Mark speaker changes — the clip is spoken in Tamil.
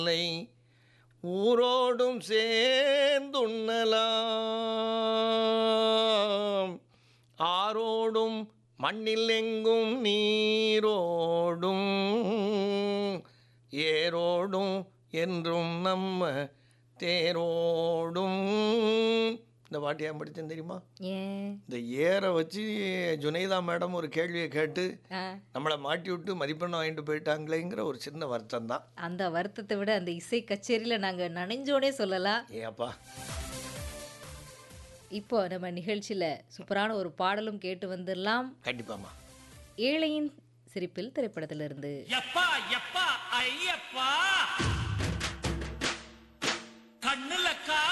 Speaker 1: இல்லை ஊரோடும் சேர்ந்துண்ணலாம் ஆரோடும் மண்ணில் எங்கும் நீரோடும் ஏரோடும் என்றும் நம்ம தேரோடும் இந்த பாட்டு ஏன் படித்தேன் தெரியுமா
Speaker 2: ஏன்
Speaker 1: இந்த ஏரை வச்சு ஜுனைதா மேடம் ஒரு கேள்வியை கேட்டு
Speaker 2: ஆ,
Speaker 1: நம்மளை மாட்டி விட்டு மதிப்பெண் வாங்கிட்டு போயிட்டாங்களேங்கிற ஒரு சின்ன வருத்தம் தான்
Speaker 2: அந்த வருத்தத்தை விட அந்த இசை கச்சேரியில நாங்க நனைஞ்சோனே சொல்லலாம்
Speaker 1: ஏப்பா
Speaker 2: இப்போ நம்ம நிகழ்ச்சியில சூப்பரான ஒரு பாடலும் கேட்டு வந்துடலாம்
Speaker 1: கண்டிப்பாம்மா
Speaker 2: ஏழையின் சிரிப்பில் திரைப்படத்திலிருந்து
Speaker 3: எப்பா எப்பா ஐயப்பா கண்ணுல கா